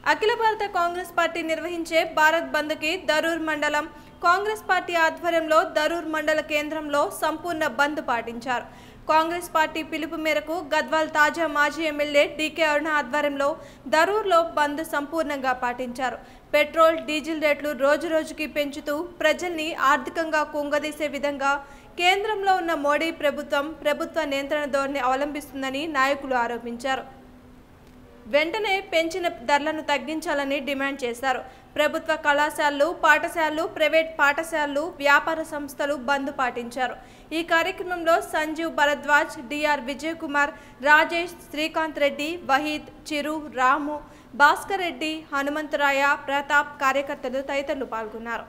అఖిల భారత కాంగ్రెస్ పార్టీ నిర్వహించే భారత్ బంద్కి దరూర్ మండలం కాంగ్రెస్ పార్టీ ఆధ్వర్యంలో దరూర్ మండల కేంద్రంలో సంపూర్ణ బంద్ పాటించారు కాంగ్రెస్ పార్టీ పిలుపు మేరకు గద్వాల్ తాజా మాజీ ఎమ్మెల్యే డీకే అరుణ ఆధ్వర్యంలో దరూర్లో బంద్ సంపూర్ణంగా పాటించారు పెట్రోల్ డీజిల్ రేట్లు రోజురోజుకి పెంచుతూ ప్రజల్ని ఆర్థికంగా కుంగదీసే విధంగా కేంద్రంలో ఉన్న మోడీ ప్రభుత్వం ప్రభుత్వ నియంత్రణ ధోరణి అవలంబిస్తుందని నాయకులు ఆరోపించారు వెంటనే పెంచిన ధరలను తగ్గించాలని డిమాండ్ చేశారు ప్రభుత్వ కళాశాలలు పాఠశాలలు ప్రైవేట్ పాఠశాలలు వ్యాపార సంస్థలు బంద్ పాటించారు ఈ కార్యక్రమంలో సంజీవ్ భరద్వాజ్ డిఆర్ విజయ్ కుమార్ రాజేష్ శ్రీకాంత్ రెడ్డి వహీద్ చిరు రాము భాస్కర్ రెడ్డి హనుమంతరాయ ప్రతాప్ కార్యకర్తలు తదితరులు పాల్గొన్నారు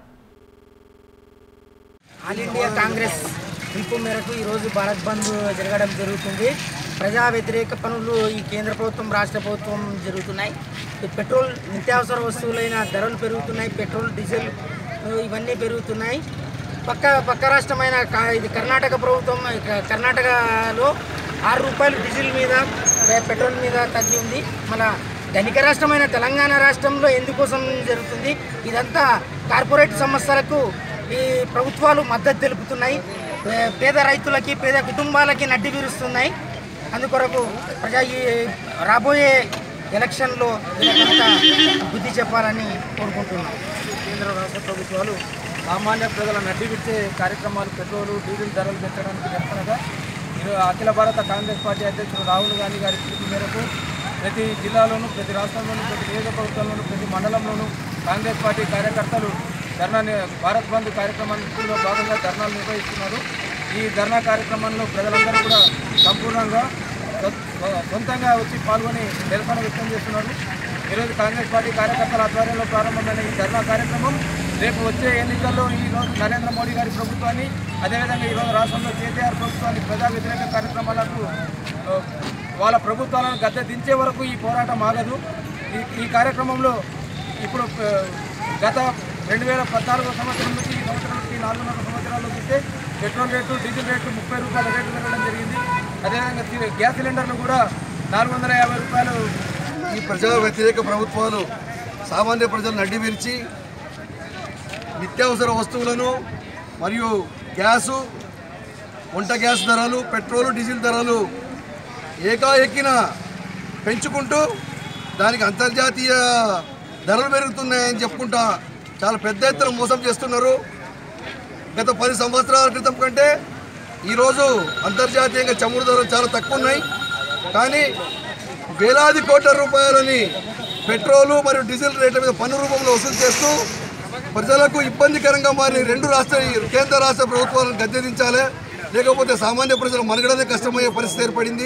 ఆల్ ఇండియా కాంగ్రెస్ పిలుపు మేరకు ఈరోజు భారత్ బంద్ జరగడం జరుగుతుంది ప్రజా వ్యతిరేక పనులు ఈ కేంద్ర ప్రభుత్వం రాష్ట్ర ప్రభుత్వం జరుగుతున్నాయి ఈ పెట్రోల్ నిత్యావసర వస్తువులైన ధరలు పెరుగుతున్నాయి పెట్రోల్ డీజిల్ ఆ, ఇవన్నీ పెరుగుతున్నాయి పక్క పక్క రాష్ట్రమైన కా- ఇది కర్ణాటక ప్రభుత్వం ఇక కర్ణాటకలో ఆరు రూపాయలు డీజిల్ మీద పె- పెట్రోల్ మీద తగ్గి ఉంది మన ధనిక రాష్ట్రమైన తెలంగాణ రాష్ట్రంలో ఎందుకోసం జరుగుతుంది ఇదంతా కార్పొరేట్ సంస్థలకు ఈ ప్రభుత్వాలు మద్దతు తెలుపుతున్నాయి పే- పేద రైతులకి పేద కుటుంబాలకి నడ్డి విరుస్తున్నాయి అందుకొరకు ప్రజా ఈ రాబోయే ఎలక్షన్లో వీళ్ళకంతా బుద్ధి చెప్పాలని కోరుకుంటున్నాం కేంద్ర రాష్ట్ర ప్రభుత్వాలు సామాన్య ప్రజల నడ్డి విడిచే కార్యక్రమాలు పెట్రోలు డీజిల్ ధరలు పెంచడానికి నిరసనగా ఈరోజు అఖిల భారత కాంగ్రెస్ పార్టీ అధ్యక్షుడు రాహుల్ గాంధీ గారి పిలుపు మేరకు ప్రతి జిల్లాలోనూ ప్రతి రాష్ట్రంలోనూ ప్రతి నియోజకవర్గంలోనూ ప్రతి మండలంలోనూ కాంగ్రెస్ పార్టీ కార్యకర్తలు ధర్నా ని- భారత్ బంద్ కార్యక్రమంలో భాగంగా ధర్నాలు నిర్వహిస్తున్నారు ఈ ధర్నా కార్యక్రమంలో ప్రజలందరూ కూడా సంపూర్ణంగా సొ- సొంతంగా వచ్చి పాల్గొని నిరసన వ్యక్తం చేస్తున్నారు ఈరోజు కాంగ్రెస్ పార్టీ కార్యకర్తల ఆధ్వర్యంలో ప్రారంభమైన ఈ ధర్నా కార్యక్రమం రేపు వచ్చే ఎన్నికల్లో ఈ రోజు నరేంద్ర మోడీ గారి ప్రభుత్వాన్ని అదేవిధంగా ఈరోజు రాష్ట్రంలో కేసీఆర్ ప్రభుత్వాన్ని ప్రజా వ్యతిరేక కార్యక్రమాలకు ఆ, వాళ్ళ ప్రభుత్వాలను గద్దె దించే వరకు ఈ పోరాటం ఆగదు ఈ ఈ కార్యక్రమంలో ఇప్పుడు ఆ, గత రెండు వేల పద్నాలుగో సంవత్సరం నుంచి ఈ సంవత్సరం నుంచి నాలుగున్నర సంవత్సరాలు చూస్తే పెట్రోల్ రేటు డీజిల్ రేటు ముప్పై రూపాయల రేటు పెరగడం జరిగింది అదేవిధంగా సి- గ్యాస్ సిలిండర్లు కూడా నాలుగు వందల యాభై రూపాయలు ఈ ప్రజా వ్యతిరేక ప్రభుత్వాలు సామాన్య ప్రజలను అడ్డి విరిచి నిత్యావసర వస్తువులను మరియు గ్యాసు వంట గ్యాస్ ధరలు పెట్రోలు డీజిల్ ధరలు ఏకాఎక్కిన పెంచుకుంటూ దానికి అంతర్జాతీయ ధరలు పెరుగుతున్నాయని చెప్పుకుంటా చాలా పెద్ద ఎత్తున మోసం చేస్తున్నారు గత పది సంవత్సరాల క్రితం కంటే ఈరోజు అంతర్జాతీయంగా చమురు ధరలు చాలా తక్కువ ఉన్నాయి కానీ వేలాది కోట్ల రూపాయలని పెట్రోలు మరియు డీజిల్ రేట్ల మీద పన్ను రూపంలో వసూలు చేస్తూ ప్రజలకు ఇబ్బందికరంగా మారిన ఈ రెండు రాష్ట్ర ఈ కేంద్ర రాష్ట్ర ప్రభుత్వాలను గద్దెదించాలి లేకపోతే సామాన్య ప్రజలు మనుగడనే కష్టమయ్యే పరిస్థితి ఏర్పడింది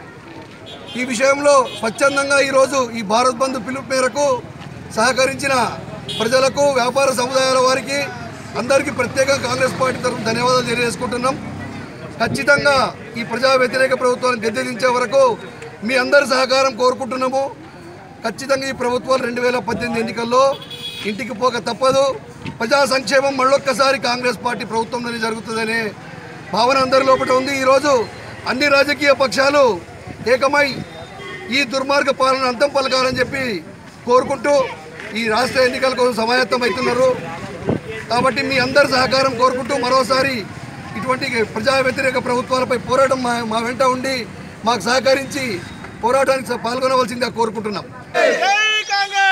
ఈ విషయంలో స్వచ్ఛందంగా ఈరోజు ఈ భారత్ బంధు పిలుపు మేరకు సహకరించిన ప్రజలకు వ్యాపార సముదాయాల వారికి అందరికీ ప్రత్యేకంగా కాంగ్రెస్ పార్టీ తరఫున ధన్యవాదాలు తెలియజేసుకుంటున్నాం ఖచ్చితంగా ఈ ప్రజా వ్యతిరేక ప్రభుత్వాన్ని గద్దెదించే వరకు మీ అందరి సహకారం కోరుకుంటున్నాము ఖచ్చితంగా ఈ ప్రభుత్వాలు రెండు వేల పద్దెనిమిది ఎన్నికల్లో ఇంటికి పోక తప్పదు ప్రజా సంక్షేమం మళ్ళొక్కసారి కాంగ్రెస్ పార్టీ ప్రభుత్వంలోనే జరుగుతుందనే భావన అందరి లోపల ఉంది ఈరోజు అన్ని రాజకీయ పక్షాలు ఏకమై ఈ దుర్మార్గ పాలన అంతం పలకాలని చెప్పి కోరుకుంటూ ఈ రాష్ట్ర ఎన్నికల కోసం సమాయత్తం అవుతున్నారు కాబట్టి మీ అందరి సహకారం కోరుకుంటూ మరోసారి ఇటువంటి ప్రజా వ్యతిరేక ప్రభుత్వాలపై పోరాటం మా మా వెంట ఉండి మాకు సహకరించి పోరాటానికి పాల్గొనవలసిందిగా కోరుకుంటున్నాం జై కాంగ్రెస్